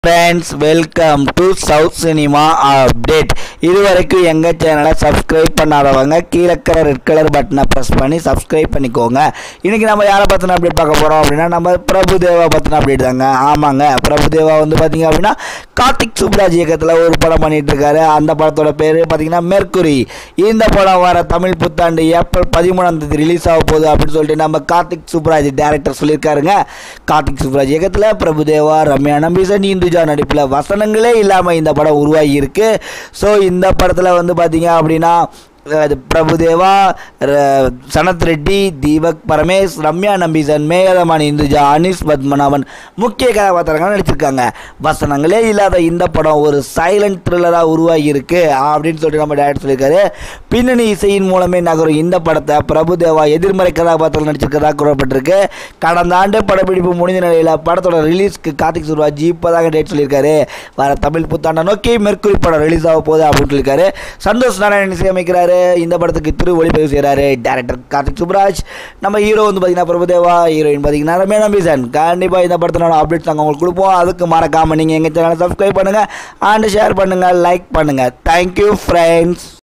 friends welcome to south cinema update இது வரைக்கும் எங்கள் சேனலை சப்ஸ்கிரைப் பண்ணாதவங்க கீழே இருக்கிற ரெட் கலர் பட்டனை ப்ரெஸ் பண்ணி சப்ஸ்கிரைப் பண்ணிக்கோங்க இன்றைக்கி நம்ம யாரை பற்றின அப்டேட் பார்க்க போகிறோம் அப்படின்னா நம்ம பிரபுதேவா பற்றின அப்டேட் தாங்க ஆமாங்க பிரபுதேவா வந்து பார்த்தீங்க அப்படின்னா கார்த்திக் சுப்ராஜ் இயக்கத்தில் ஒரு படம் பண்ணிட்டு இருக்காரு அந்த படத்தோட பேர் பார்த்தீங்கன்னா மெர்க்குரி இந்த படம் வர தமிழ் புத்தாண்டு ஏப்ரல் பதிமூணாம் தேதி ரிலீஸ் ஆக போகுது அப்படின்னு சொல்லிட்டு நம்ம கார்த்திக் சுப்ராஜ் டேரக்டர் சொல்லியிருக்காருங்க கார்த்திக் சுப்ராஜ் இயக்கத்தில் பிரபுதேவா ரம்யா நம்பீசன் இந்துஜா நடிப்பில் வசனங்களே இல்லாமல் இந்த படம் உருவாகி இருக்கு ஸோ இந்த படத்தில் வந்து பார்த்தீங்க அப்படின்னா அது பிரபுதேவா ர- சனத் ரெட்டி தீபக் பரமேஷ் ரம்யா நம்பீசன் மேகதமான் இந்துஜா அனீஸ் பத்மநாபன் முக்கிய கதாபாத்திரங்கள் நடிச்சிருக்காங்க வசனங்களே இல்லாத இந்த படம் ஒரு சைலண்ட் த்ரில்லராக உருவாகி இருக்கு அப்படின்னு சொல்லிட்டு நம்ம டேரக்டர் சொல்லியிருக்காரு பின்னணி இசையின் மூலமே நகரும் இந்த படத்தை பிரபுதேவா எதிர்மறை கதாபாத்திரம் நடிச்சிருக்கதாக கூறப்பட்டிருக்கு கடந்த ஆண்டு படப்பிடிப்பு முடிந்த நிலையில் படத்தோட ரிலீஸ்க்கு கார்த்திக் சுப்ராஜ் இப்போதாங்க டேட் சொல்லியிருக்காரு வர தமிழ் புத்தாண்டை நோக்கி மெர்க்குரி படம் ரிலீஸ் ஆக போகுது அப்படின்னு சொல்லியிருக்காரு சந்தோஷ் நாராயணன் இசையமைக்கிறாரு இந்த படத்துக்கு திரு ஒளிப்பதிவு செய்கிறாரு டேரக்டர் கார்த்திக் சுப்ராஜ் நம்ம ஹீரோ வந்து பார்த்தீங்கன்னா பிரபுதேவா ஹீரோயின் பார்த்தீங்கன்னா ரம்யா நம்பீசன் கண்டிப்பாக இந்த படத்தினோட அப்டேட்ஸ் நாங்கள் உங்களுக்கு கொடுப்போம் அதுக்கு மறக்காமல் நீங்கள் எங்கள் சேனலை சப்ஸ்கிரைப் பண்ணுங்கள் அண்ட் ஷேர் பண்ணுங்கள் லைக் பண்ணுங்கள் தேங்க்யூ ஃப்ரெண்ட்ஸ்